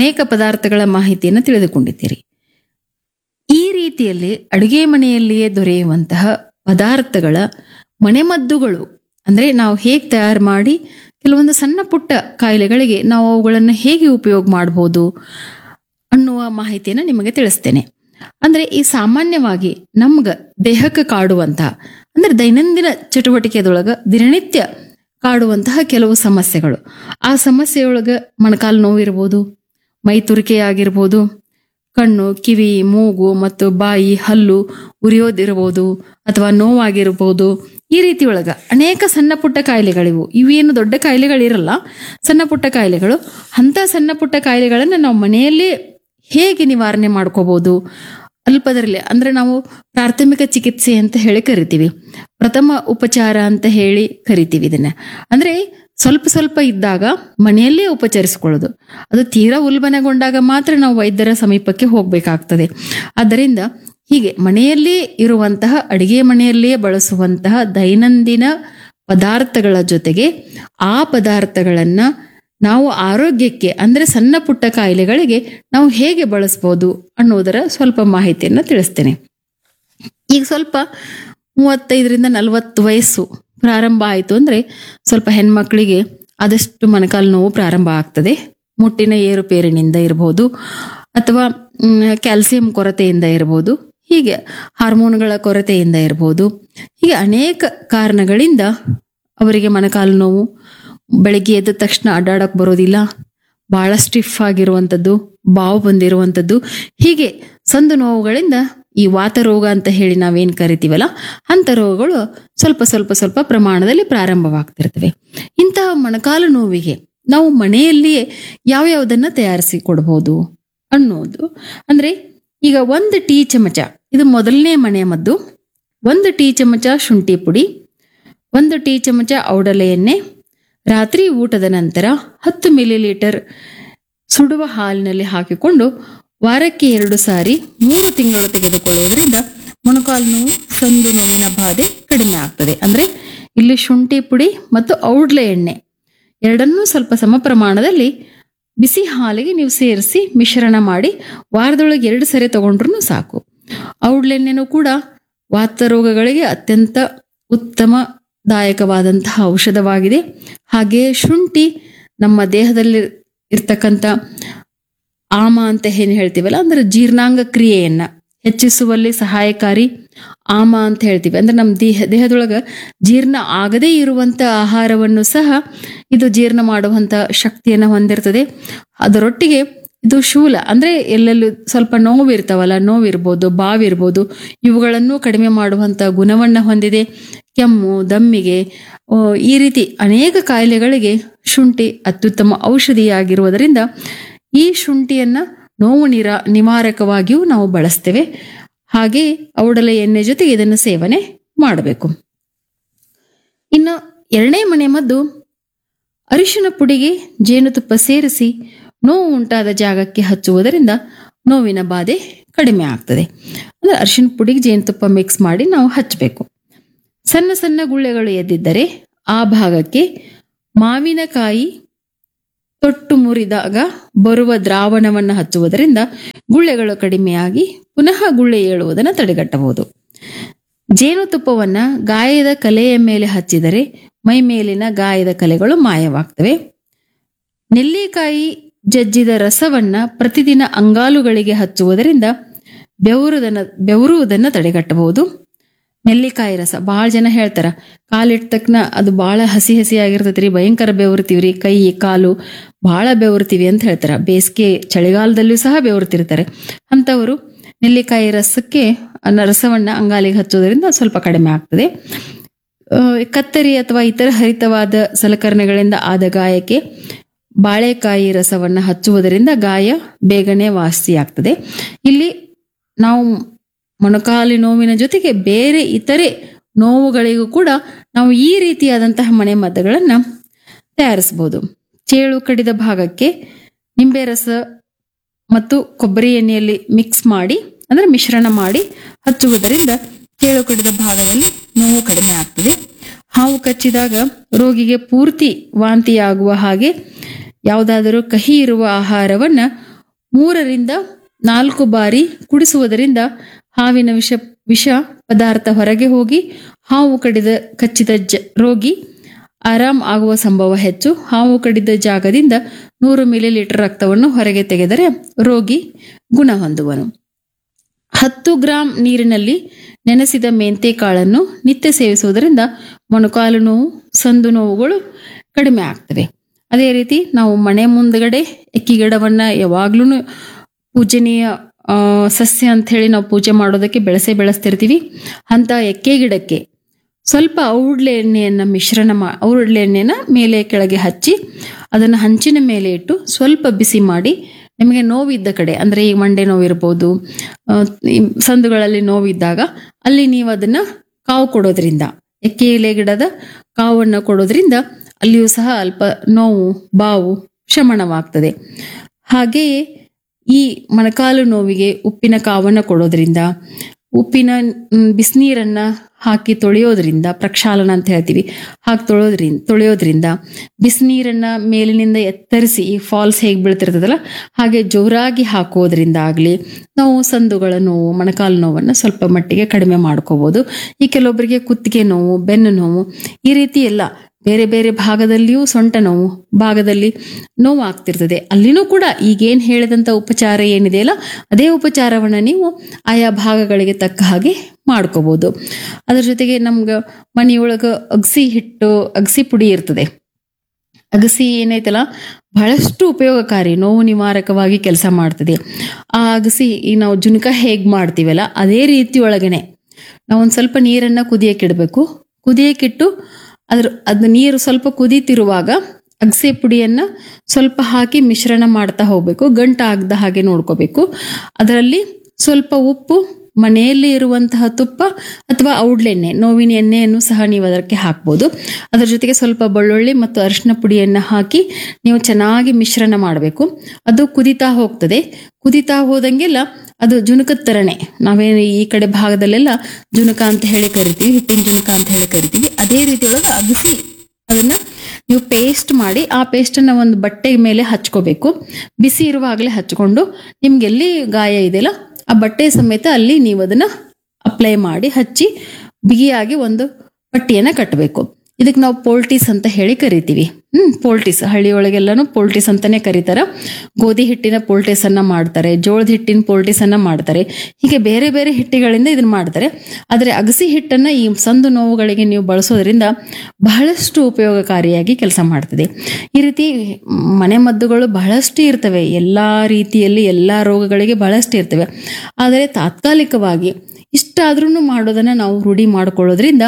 ಅನೇಕ ಪದಾರ್ಥಗಳ ಮಾಹಿತಿಯನ್ನು ತಿಳಿದುಕೊಂಡಿದ್ದೀರಿ ಈ ರೀತಿಯಲ್ಲಿ ಅಡುಗೆ ಮನೆಯಲ್ಲಿಯೇ ದೊರೆಯುವಂತಹ ಪದಾರ್ಥಗಳ ಮನೆಮದ್ದುಗಳು ಅಂದ್ರೆ ನಾವು ಹೇಗೆ ತಯಾರು ಮಾಡಿ ಕೆಲವೊಂದು ಸಣ್ಣ ಪುಟ್ಟ ಕಾಯಿಲೆಗಳಿಗೆ ನಾವು ಅವುಗಳನ್ನು ಹೇಗೆ ಉಪಯೋಗ ಮಾಡಬಹುದು ಅನ್ನುವ ಮಾಹಿತಿಯನ್ನು ನಿಮಗೆ ತಿಳಿಸ್ತೇನೆ ಅಂದ್ರೆ ಈ ಸಾಮಾನ್ಯವಾಗಿ ನಮ್ಗ ದೇಹಕ್ಕೆ ಕಾಡುವಂತಹ ಅಂದ್ರೆ ದೈನಂದಿನ ಚಟುವಟಿಕೆದೊಳಗ ದಿನನಿತ್ಯ ಕಾಡುವಂತಹ ಕೆಲವು ಸಮಸ್ಯೆಗಳು ಆ ಸಮಸ್ಯೆಯೊಳಗ ಮೊಣಕಾಲು ನೋವು ಇರ್ಬೋದು ಮೈ ತುರಿಕೆ ಆಗಿರ್ಬೋದು ಕಣ್ಣು ಕಿವಿ ಮೂಗು ಮತ್ತು ಬಾಯಿ ಹಲ್ಲು ಉರಿಯೋದಿರ್ಬೋದು ಅಥವಾ ನೋವಾಗಿರ್ಬೋದು ಈ ರೀತಿ ಒಳಗ ಅನೇಕ ಸಣ್ಣ ಪುಟ್ಟ ಕಾಯಿಲೆಗಳಿವು ಇವೇನು ದೊಡ್ಡ ಕಾಯಿಲೆಗಳಿರಲ್ಲ ಸಣ್ಣ ಪುಟ್ಟ ಕಾಯಿಲೆಗಳು ಅಂಥ ಸಣ್ಣ ಪುಟ್ಟ ಕಾಯಿಲೆಗಳನ್ನು ನಾವು ಮನೆಯಲ್ಲೇ ಹೇಗೆ ನಿವಾರಣೆ ಮಾಡ್ಕೋಬಹುದು ಅಲ್ಪದರಲ್ಲಿ ಅಂದ್ರೆ ನಾವು ಪ್ರಾಥಮಿಕ ಚಿಕಿತ್ಸೆ ಅಂತ ಹೇಳಿ ಕರಿತೀವಿ ಪ್ರಥಮ ಉಪಚಾರ ಅಂತ ಹೇಳಿ ಕರಿತೀವಿ ಇದನ್ನ ಅಂದ್ರೆ ಸ್ವಲ್ಪ ಸ್ವಲ್ಪ ಇದ್ದಾಗ ಮನೆಯಲ್ಲೇ ಉಪಚರಿಸಿಕೊಳ್ಳೋದು ಅದು ತೀರಾ ಉಲ್ಬಣಗೊಂಡಾಗ ಮಾತ್ರ ನಾವು ವೈದ್ಯರ ಸಮೀಪಕ್ಕೆ ಹೋಗಬೇಕಾಗ್ತದೆ ಆದ್ದರಿಂದ ಹೀಗೆ ಮನೆಯಲ್ಲೇ ಇರುವಂತಹ ಅಡಿಗೆ ಮನೆಯಲ್ಲಿಯೇ ಬಳಸುವಂತಹ ದೈನಂದಿನ ಪದಾರ್ಥಗಳ ಜೊತೆಗೆ ಆ ಪದಾರ್ಥಗಳನ್ನ ನಾವು ಆರೋಗ್ಯಕ್ಕೆ ಅಂದ್ರೆ ಸಣ್ಣ ಪುಟ್ಟ ಕಾಯಿಲೆಗಳಿಗೆ ನಾವು ಹೇಗೆ ಬಳಸ್ಬೋದು ಅನ್ನೋದರ ಸ್ವಲ್ಪ ಮಾಹಿತಿಯನ್ನು ತಿಳಿಸ್ತೇನೆ ಈಗ ಸ್ವಲ್ಪ ಮೂವತ್ತೈದರಿಂದ ನಲವತ್ತು ವಯಸ್ಸು ಪ್ರಾರಂಭ ಆಯಿತು ಅಂದ್ರೆ ಸ್ವಲ್ಪ ಹೆಣ್ಮಕ್ಳಿಗೆ ಆದಷ್ಟು ಮೊಣಕಾಲು ನೋವು ಪ್ರಾರಂಭ ಆಗ್ತದೆ ಮುಟ್ಟಿನ ಏರುಪೇರಿನಿಂದ ಇರಬಹುದು ಅಥವಾ ಕ್ಯಾಲ್ಸಿಯಂ ಕೊರತೆಯಿಂದ ಇರಬಹುದು ಹೀಗೆ ಹಾರ್ಮೋನ್ಗಳ ಕೊರತೆಯಿಂದ ಇರಬಹುದು ಹೀಗೆ ಅನೇಕ ಕಾರಣಗಳಿಂದ ಅವರಿಗೆ ಮೊಣಕಾಲು ನೋವು ಬೆಳಗ್ಗೆ ಎದ್ದ ತಕ್ಷಣ ಅಡ್ಡಾಡಕ್ ಬರೋದಿಲ್ಲ ಬಹಳ ಸ್ಟಿಫ್ ಆಗಿರುವಂಥದ್ದು ಬಾವು ಬಂದಿರುವಂಥದ್ದು ಹೀಗೆ ಸಂದು ನೋವುಗಳಿಂದ ಈ ವಾತ ರೋಗ ಅಂತ ಹೇಳಿ ನಾವೇನ್ ಕರಿತೀವಲ್ಲ ಅಂತ ರೋಗಗಳು ಸ್ವಲ್ಪ ಸ್ವಲ್ಪ ಸ್ವಲ್ಪ ಪ್ರಮಾಣದಲ್ಲಿ ಪ್ರಾರಂಭವಾಗ್ತಿರ್ತವೆ ಇಂತಹ ಮೊಣಕಾಲು ನೋವಿಗೆ ನಾವು ಮನೆಯಲ್ಲಿಯೇ ಯಾವ್ಯಾವುದನ್ನ ತಯಾರಿಸಿ ಕೊಡಬಹುದು ಅನ್ನೋದು ಅಂದ್ರೆ ಈಗ ಒಂದು ಟೀ ಚಮಚ ಇದು ಮೊದಲನೇ ಮನೆ ಮದ್ದು ಒಂದು ಟೀ ಚಮಚ ಶುಂಠಿ ಪುಡಿ ಒಂದು ಟೀ ಚಮಚ ಔಡಲೆ ಎಣ್ಣೆ ರಾತ್ರಿ ಊಟದ ನಂತರ ಹತ್ತು ಮಿಲಿ ಲೀಟರ್ ಸುಡುವ ಹಾಲಿನಲ್ಲಿ ಹಾಕಿಕೊಂಡು ವಾರಕ್ಕೆ ಎರಡು ಸಾರಿ ಮೂರು ತಿಂಗಳು ತೆಗೆದುಕೊಳ್ಳುವುದರಿಂದ ಮೊಣಕಾಲು ನೋವು ಸಂದು ನೋವಿನ ಬಾಧೆ ಕಡಿಮೆ ಆಗ್ತದೆ ಅಂದ್ರೆ ಇಲ್ಲಿ ಶುಂಠಿ ಪುಡಿ ಮತ್ತು ಔಡ್ಲೆ ಎಣ್ಣೆ ಎರಡನ್ನೂ ಸ್ವಲ್ಪ ಸಮ ಪ್ರಮಾಣದಲ್ಲಿ ಬಿಸಿ ಹಾಲಿಗೆ ನೀವು ಸೇರಿಸಿ ಮಿಶ್ರಣ ಮಾಡಿ ವಾರದೊಳಗೆ ಎರಡು ಸರಿ ತಗೊಂಡ್ರು ಸಾಕು ಔಡ್ಲೆಣ್ಣೆನೂ ಕೂಡ ವಾತ ರೋಗಗಳಿಗೆ ಅತ್ಯಂತ ಉತ್ತಮದಾಯಕವಾದಂತಹ ಔಷಧವಾಗಿದೆ ಹಾಗೆಯೇ ಶುಂಠಿ ನಮ್ಮ ದೇಹದಲ್ಲಿ ಇರ್ತಕ್ಕಂಥ ಆಮ ಅಂತ ಏನು ಹೇಳ್ತೀವಲ್ಲ ಅಂದ್ರೆ ಜೀರ್ಣಾಂಗ ಕ್ರಿಯೆಯನ್ನ ಹೆಚ್ಚಿಸುವಲ್ಲಿ ಸಹಾಯಕಾರಿ ಆಮ ಅಂತ ಹೇಳ್ತೀವಿ ಅಂದ್ರೆ ನಮ್ಮ ದೇಹ ದೇಹದೊಳಗ ಜೀರ್ಣ ಆಗದೇ ಇರುವಂತ ಆಹಾರವನ್ನು ಸಹ ಇದು ಜೀರ್ಣ ಮಾಡುವಂತ ಶಕ್ತಿಯನ್ನು ಹೊಂದಿರ್ತದೆ ಅದರೊಟ್ಟಿಗೆ ಇದು ಶೂಲ ಅಂದ್ರೆ ಎಲ್ಲೆಲ್ಲೂ ಸ್ವಲ್ಪ ನೋವಿರ್ತಾವಲ್ಲ ನೋವಿರ್ಬೋದು ಬಾವಿರ್ಬೋದು ಇವುಗಳನ್ನು ಕಡಿಮೆ ಮಾಡುವಂತ ಗುಣವನ್ನ ಹೊಂದಿದೆ ಕೆಮ್ಮು ದಮ್ಮಿಗೆ ಆ, ಈ ರೀತಿ ಅನೇಕ ಕಾಯಿಲೆಗಳಿಗೆ ಶುಂಠಿ ಅತ್ಯುತ್ತಮ ಔಷಧಿಯಾಗಿರುವುದರಿಂದ ಈ ಶುಂಠಿಯನ್ನ ನೋವು ನಿರ ನಿವಾರಕವಾಗಿಯೂ ನಾವು ಬಳಸ್ತೇವೆ ಹಾಗೆ ಔಡಲೆ ಎಣ್ಣೆ ಜೊತೆಗೆ ಇದನ್ನು ಸೇವನೆ ಮಾಡಬೇಕು ಇನ್ನು ಎರಡನೇ ಮನೆ ಮದ್ದು ಅರಿಶಿನ ಪುಡಿಗೆ ಜೇನುತುಪ್ಪ ಸೇರಿಸಿ ನೋವು ಉಂಟಾದ ಜಾಗಕ್ಕೆ ಹಚ್ಚುವುದರಿಂದ ನೋವಿನ ಬಾಧೆ ಕಡಿಮೆ ಆಗ್ತದೆ ಅಂದ್ರೆ ಅರಿಶಿನ ಪುಡಿಗೆ ಜೇನುತುಪ್ಪ ಮಿಕ್ಸ್ ಮಾಡಿ ನಾವು ಹಚ್ಚಬೇಕು ಸಣ್ಣ ಸಣ್ಣ ಗುಳ್ಳೆಗಳು ಎದ್ದಿದ್ದರೆ ಆ ಭಾಗಕ್ಕೆ ಮಾವಿನಕಾಯಿ ತೊಟ್ಟು ಮುರಿದಾಗ ಬರುವ ದ್ರಾವಣವನ್ನು ಹಚ್ಚುವುದರಿಂದ ಗುಳ್ಳೆಗಳು ಕಡಿಮೆಯಾಗಿ ಪುನಃ ಗುಳ್ಳೆ ಏಳುವುದನ್ನು ತಡೆಗಟ್ಟಬಹುದು ಜೇನುತುಪ್ಪವನ್ನ ಗಾಯದ ಕಲೆಯ ಮೇಲೆ ಹಚ್ಚಿದರೆ ಮೈ ಮೇಲಿನ ಗಾಯದ ಕಲೆಗಳು ಮಾಯವಾಗ್ತವೆ ನೆಲ್ಲಿಕಾಯಿ ಜಜ್ಜಿದ ರಸವನ್ನ ಪ್ರತಿದಿನ ಅಂಗಾಲುಗಳಿಗೆ ಹಚ್ಚುವುದರಿಂದ ಬೆವರುದನ್ನ ಬೆವರುವುದನ್ನು ತಡೆಗಟ್ಟಬಹುದು ನೆಲ್ಲಿಕಾಯಿ ರಸ ಭಾಳ ಜನ ಹೇಳ್ತಾರ ಕಾಲಿಟ್ಟ ತಕ್ಷಣ ಅದು ಭಾಳ ಹಸಿ ಹಸಿ ಆಗಿರ್ತೈತ್ರಿ ಭಯಂಕರ ಬೆವರ್ತೀವ್ರಿ ಕೈ ಕಾಲು ಭಾಳ ಬೆವರ್ತೀವಿ ಅಂತ ಹೇಳ್ತಾರ ಬೇಸಿಗೆ ಚಳಿಗಾಲದಲ್ಲೂ ಸಹ ಬೆವರ್ತಿರ್ತಾರೆ ಅಂಥವರು ನೆಲ್ಲಿಕಾಯಿ ರಸಕ್ಕೆ ಅನ್ನ ರಸವನ್ನ ಅಂಗಾಲಿಗೆ ಹಚ್ಚೋದ್ರಿಂದ ಸ್ವಲ್ಪ ಕಡಿಮೆ ಆಗ್ತದೆ ಆ, ಕತ್ತರಿ ಅಥವಾ ಇತರ ಹರಿತವಾದ ಸಲಕರಣೆಗಳಿಂದ ಆದ ಗಾಯಕ್ಕೆ ಬಾಳೆಕಾಯಿ ರಸವನ್ನ ಹಚ್ಚುವುದರಿಂದ ಗಾಯ ಬೇಗನೆ ವಾಸಿಯಾಗ್ತದೆ ಇಲ್ಲಿ ನಾವು ಮೊಣಕಾಲು ನೋವಿನ ಜೊತೆಗೆ ಬೇರೆ ಇತರೆ ನೋವುಗಳಿಗೂ ಕೂಡ ನಾವು ಈ ರೀತಿಯಾದಂತಹ ಮನೆ ಮದ್ದುಗಳನ್ನ ತಯಾರಿಸಬಹುದು ಚೇಳು ಕಡಿದ ಭಾಗಕ್ಕೆ ನಿಂಬೆ ರಸ ಮತ್ತು ಕೊಬ್ಬರಿ ಎಣ್ಣೆಯಲ್ಲಿ ಮಿಕ್ಸ್ ಮಾಡಿ ಅಂದ್ರೆ ಮಿಶ್ರಣ ಮಾಡಿ ಹಚ್ಚುವುದರಿಂದ ಚೇಳು ಕಡಿದ ಭಾಗದಲ್ಲಿ ನೋವು ಕಡಿಮೆ ಆಗ್ತದೆ ಹಾವು ಕಚ್ಚಿದಾಗ ರೋಗಿಗೆ ಪೂರ್ತಿ ವಾಂತಿಯಾಗುವ ಹಾಗೆ ಯಾವುದಾದರೂ ಕಹಿ ಇರುವ ಆಹಾರವನ್ನ ಮೂರರಿಂದ ನಾಲ್ಕು ಬಾರಿ ಕುಡಿಸುವುದರಿಂದ ಹಾವಿನ ವಿಷ ವಿಷ ಪದಾರ್ಥ ಹೊರಗೆ ಹೋಗಿ ಹಾವು ಕಡಿದ ಕಚ್ಚಿದ ಜ ರೋಗಿ ಆರಾಮ್ ಆಗುವ ಸಂಭವ ಹೆಚ್ಚು ಹಾವು ಕಡಿದ ಜಾಗದಿಂದ ನೂರು ಮಿಲಿ ಲೀಟರ್ ರಕ್ತವನ್ನು ಹೊರಗೆ ತೆಗೆದರೆ ರೋಗಿ ಗುಣ ಹೊಂದುವನು ಹತ್ತು ಗ್ರಾಂ ನೀರಿನಲ್ಲಿ ನೆನೆಸಿದ ಮೆಂತೆ ಕಾಳನ್ನು ನಿತ್ಯ ಸೇವಿಸುವುದರಿಂದ ಮೊಣಕಾಲು ನೋವು ಸಂದು ನೋವುಗಳು ಕಡಿಮೆ ಆಗ್ತವೆ ಅದೇ ರೀತಿ ನಾವು ಮನೆ ಮುಂದ್ಗಡೆ ಎಕ್ಕಿ ಗಿಡವನ್ನ ಯಾವಾಗ್ಲೂ ಪೂಜನೀಯ ಆ, ಸಸ್ಯ ಅಂತ ಹೇಳಿ ನಾವು ಪೂಜೆ ಮಾಡೋದಕ್ಕೆ ಬೆಳೆಸೇ ಬೆಳೆಸ್ತಿರ್ತೀವಿ ಅಂತ ಎಕ್ಕೆ ಗಿಡಕ್ಕೆ ಸ್ವಲ್ಪ ಔಡ್ಲೆ ಎಣ್ಣೆಯನ್ನು ಮಿಶ್ರಣ ಮಾ ಔಡ್ಲೆ ಎಣ್ಣೆನ ಮೇಲೆ ಕೆಳಗೆ ಹಚ್ಚಿ ಅದನ್ನು ಹಂಚಿನ ಮೇಲೆ ಇಟ್ಟು ಸ್ವಲ್ಪ ಬಿಸಿ ಮಾಡಿ ನಿಮಗೆ ನೋವಿದ್ದ ಕಡೆ ಅಂದರೆ ಈ ಮಂಡೆ ನೋವಿರ್ಬೋದು ಆ, ಈ ಸಂದುಗಳಲ್ಲಿ ನೋವಿದ್ದಾಗ ಅಲ್ಲಿ ನೀವು ಅದನ್ನ ಕಾವು ಕೊಡೋದ್ರಿಂದ ಎಕ್ಕೆ ಎಲೆ ಗಿಡದ ಕಾವನ್ನು ಕೊಡೋದ್ರಿಂದ ಅಲ್ಲಿಯೂ ಸಹ ಅಲ್ಪ ನೋವು ಬಾವು ಶಮನವಾಗ್ತದೆ ಹಾಗೆಯೇ ಈ ಮೊಣಕಾಲು ನೋವಿಗೆ ಉಪ್ಪಿನ ಕಾವನ್ನು ಕೊಡೋದ್ರಿಂದ ಉಪ್ಪಿನ ಮ್, ಬಿಸಿನೀರನ್ನ ಹಾಕಿ ತೊಳೆಯೋದ್ರಿಂದ ಪ್ರಕ್ಷಾಲನ ಅಂತ ಹೇಳ್ತೀವಿ ಹಾಕಿ ತೊಳೆಯೋದ್ರಿಂದ ತೊಳೆಯೋದ್ರಿಂದ ಬಿಸಿನೀರನ್ನ ಮೇಲಿನಿಂದ ಎತ್ತರಿಸಿ ಈ ಫಾಲ್ಸ್ ಹೇಗೆ ಬೀಳ್ತಿರ್ತದಲ್ಲ ಹಾಗೆ ಜೋರಾಗಿ ಹಾಕೋದ್ರಿಂದ ಆಗಲಿ ನಾವು ಸಂದುಗಳ ನೋವು ಮೊಣಕಾಲು ನೋವನ್ನು ಸ್ವಲ್ಪ ಮಟ್ಟಿಗೆ ಕಡಿಮೆ ಮಾಡ್ಕೋಬಹುದು ಈ ಕೆಲವೊಬ್ಬರಿಗೆ ಕುತ್ತಿಗೆ ನೋವು ಬೆನ್ನು ನೋವು ಈ ರೀತಿ ಎಲ್ಲ ಬೇರೆ ಬೇರೆ ಭಾಗದಲ್ಲಿಯೂ ಸೊಂಟ ನೋವು ಭಾಗದಲ್ಲಿ ನೋವು ಆಗ್ತಿರ್ತದೆ ಅಲ್ಲಿನೂ ಕೂಡ ಈಗೇನು ಹೇಳಿದಂಥ ಉಪಚಾರ ಏನಿದೆಯಲ್ಲ ಅದೇ ಉಪಚಾರವನ್ನು ನೀವು ಆಯಾ ಭಾಗಗಳಿಗೆ ತಕ್ಕ ಹಾಗೆ ಮಾಡ್ಕೋಬಹುದು ಅದ್ರ ಜೊತೆಗೆ ನಮ್ಗೆ ಮನೆಯೊಳಗೆ ಅಗಸಿ ಹಿಟ್ಟು ಅಗಸಿ ಪುಡಿ ಇರ್ತದೆ ಅಗಸಿ ಏನೈತಲ್ಲ ಬಹಳಷ್ಟು ಉಪಯೋಗಕಾರಿ ನೋವು ನಿವಾರಕವಾಗಿ ಕೆಲಸ ಮಾಡ್ತದೆ ಆ ಅಗಸಿ ಈ ನಾವು ಜುನಕ ಹೇಗೆ ಮಾಡ್ತೀವಲ್ಲ ಅದೇ ರೀತಿ ಒಳಗನೆ ನಾವು ಒಂದು ಸ್ವಲ್ಪ ನೀರನ್ನ ಕುದಿಯಕ್ಕಿಡಬೇಕು ಕುದಿಯಕ್ಕಿಟ್ಟು ಅದ್ರ ಅದ್ ನೀರು ಸ್ವಲ್ಪ ಕುದೀತಿರುವಾಗ ಅಗಸೆ ಪುಡಿಯನ್ನ ಸ್ವಲ್ಪ ಹಾಕಿ ಮಿಶ್ರಣ ಮಾಡ್ತಾ ಹೋಗ್ಬೇಕು ಗಂಟ ಆಗದ ಹಾಗೆ ನೋಡ್ಕೋಬೇಕು ಅದರಲ್ಲಿ ಸ್ವಲ್ಪ ಉಪ್ಪು ಮನೆಯಲ್ಲಿ ಇರುವಂತಹ ತುಪ್ಪ ಅಥವಾ ಔಡ್ಲೆಣ್ಣೆ ನೋವಿನ ಎಣ್ಣೆಯನ್ನು ಸಹ ನೀವು ಅದಕ್ಕೆ ಹಾಕ್ಬೋದು ಅದರ ಜೊತೆಗೆ ಸ್ವಲ್ಪ ಬೆಳ್ಳುಳ್ಳಿ ಮತ್ತು ಅರಿಶಿನ ಪುಡಿಯನ್ನು ಹಾಕಿ ನೀವು ಚೆನ್ನಾಗಿ ಮಿಶ್ರಣ ಮಾಡಬೇಕು ಅದು ಕುದಿತಾ ಹೋಗ್ತದೆ ಕುದಿತಾ ಹೋದಂಗೆಲ್ಲ ಅದು ಜುನುಕದ ಥರನೇ ನಾವೇನು ಈ ಕಡೆ ಭಾಗದಲ್ಲೆಲ್ಲ ಜುನುಕ ಅಂತ ಹೇಳಿ ಕರಿತೀವಿ ಹಿಟ್ಟಿನ ಜುನುಕ ಅಂತ ಹೇಳಿ ಕರಿತೀವಿ ಅದೇ ರೀತಿ ಒಳಗೆ ಅಗಸಿ ಅದನ್ನ ನೀವು ಪೇಸ್ಟ್ ಮಾಡಿ ಆ ಪೇಸ್ಟನ್ನು ಒಂದು ಬಟ್ಟೆ ಮೇಲೆ ಹಚ್ಕೋಬೇಕು ಬಿಸಿ ಇರುವಾಗಲೇ ಹಚ್ಕೊಂಡು ನಿಮ್ಗೆ ಎಲ್ಲಿ ಗಾಯ ಇದೆಯಲ್ಲ ಆ ಬಟ್ಟೆ ಸಮೇತ ಅಲ್ಲಿ ನೀವು ಅದನ್ನ ಅಪ್ಲೈ ಮಾಡಿ ಹಚ್ಚಿ ಬಿಗಿಯಾಗಿ ಒಂದು ಪಟ್ಟಿಯನ್ನ ಕಟ್ಟಬೇಕು ಇದಕ್ಕೆ ನಾವು ಪೋಲ್ಟೀಸ್ ಅಂತ ಹೇಳಿ ಕರಿತೀವಿ ಹ್ಮ್ ಪೋಲ್ಟೀಸ್ ಹಳ್ಳಿಯೊಳಗೆಲ್ಲಾನು ಪೋಲ್ಟೀಸ್ ಅಂತಾನೆ ಕರೀತಾರ ಗೋಧಿ ಹಿಟ್ಟಿನ ಪೋಲ್ಟೀಸ್ ಅನ್ನ ಮಾಡ್ತಾರೆ ಜೋಳದ ಹಿಟ್ಟಿನ ಪೋಲ್ಟೀಸ್ ಅನ್ನ ಮಾಡ್ತಾರೆ ಹೀಗೆ ಬೇರೆ ಬೇರೆ ಹಿಟ್ಟಿಗಳಿಂದ ಇದನ್ನ ಮಾಡ್ತಾರೆ ಆದರೆ ಅಗಸಿ ಹಿಟ್ಟನ್ನ ಈ ಸಂದು ನೋವುಗಳಿಗೆ ನೀವು ಬಳಸೋದ್ರಿಂದ ಬಹಳಷ್ಟು ಉಪಯೋಗಕಾರಿಯಾಗಿ ಕೆಲಸ ಮಾಡ್ತದೆ ಈ ರೀತಿ ಮನೆ ಮದ್ದುಗಳು ಬಹಳಷ್ಟು ಇರ್ತವೆ ಎಲ್ಲಾ ರೀತಿಯಲ್ಲಿ ಎಲ್ಲಾ ರೋಗಗಳಿಗೆ ಬಹಳಷ್ಟು ಇರ್ತವೆ ಆದರೆ ತಾತ್ಕಾಲಿಕವಾಗಿ ಇಷ್ಟಾದ್ರೂ ಮಾಡೋದನ್ನ ನಾವು ರೂಢಿ ಮಾಡ್ಕೊಳ್ಳೋದ್ರಿಂದ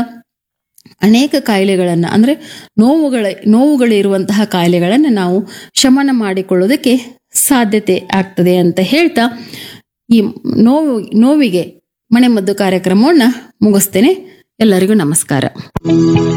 ಅನೇಕ ಕಾಯಿಲೆಗಳನ್ನು ಅಂದರೆ ನೋವುಗಳ ನೋವುಗಳಿರುವಂತಹ ಕಾಯಿಲೆಗಳನ್ನು ನಾವು ಶಮನ ಮಾಡಿಕೊಳ್ಳೋದಕ್ಕೆ ಸಾಧ್ಯತೆ ಆಗ್ತದೆ ಅಂತ ಹೇಳ್ತಾ ಈ ನೋವು ನೋವಿಗೆ ಮನೆಮದ್ದು ಕಾರ್ಯಕ್ರಮವನ್ನು ಮುಗಿಸ್ತೇನೆ ಎಲ್ಲರಿಗೂ ನಮಸ್ಕಾರ